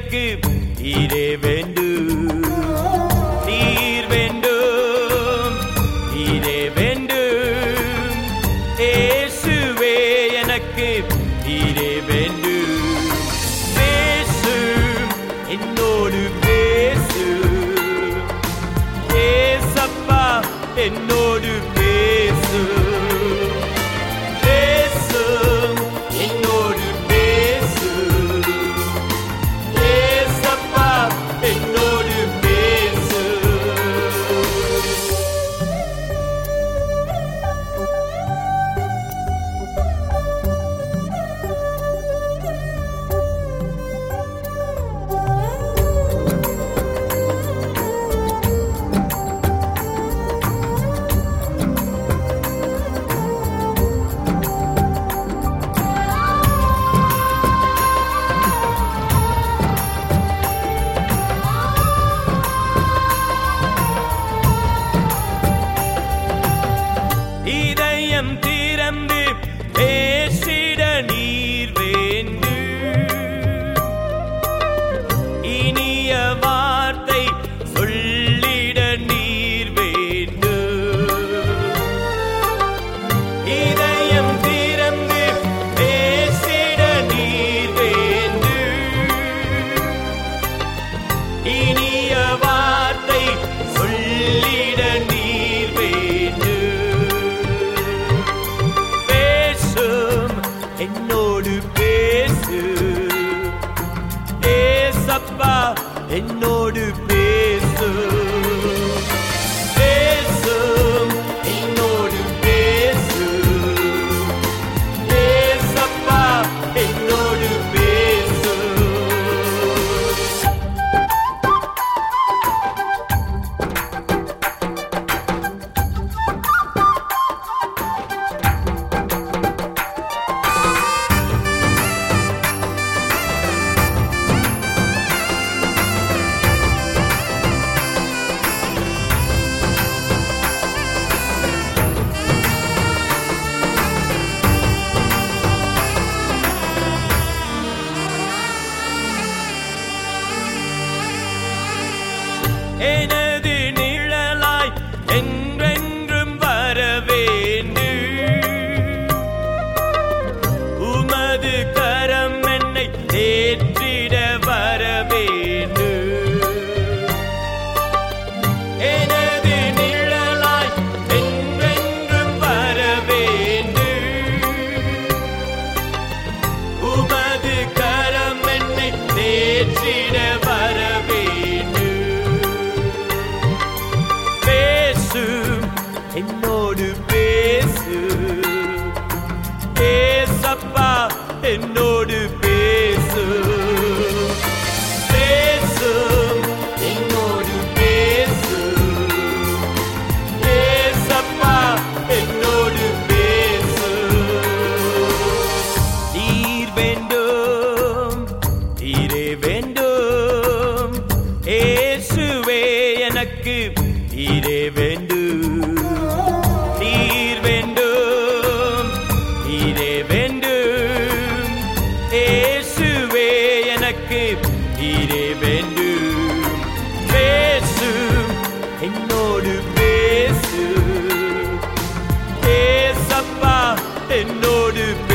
எனக்கு நீரே வேண்டும் நீர் வேண்டும் நீரே வேண்டும் இயேசுவே எனக்கு நீரே வேண்டும் பேசு என்னோடு பேசு ஏசப்பா என்னோடு பேசு பேசு என்னோடு பேசு ஏசப்பா என்னோடு பேசு இதயம் திறந்து பேசிட நீர் வேண்டு இனிய வார்த்தை சொல்லிட நீர் வேண்டு இதயம் திறந்து பேசிட நீர் வேண்டு இனிய வார்த்தை சொல்லிட நீர் வேண்டு பேசும் என்னோடு பேசு ஏசப்பா என்னோடு பேசு பேசும் என்னோடு பேசு ஏசப்பா என்னோடு பேசு எனது நிழலாய் என்றென்றும் வர வேண்டு உமது கரம் என்னை தேற்றிட வர வேண்டு எனது நிழலாய் என்றென்றும் வர வேண்டு உமது கரம் என்னை தேற்றிட வர வேண்டு பேசு என்னோடு பேசு ஏசப்பா என்னோடு பேசு பேசு என்னோடு பேசு ஏசப்பா என்னோடு பேசு நீர் வேண்டும் நீரே வேண்டும் இயேசுவே எனக்கு நீரே வேண்டும் நீர் வேண்டும் நீரே வேண்டும் இயேசுவே எனக்கு நீரே வேண்டும் பேசு என்னோடு பேசு ஏசப்பா என்னோடு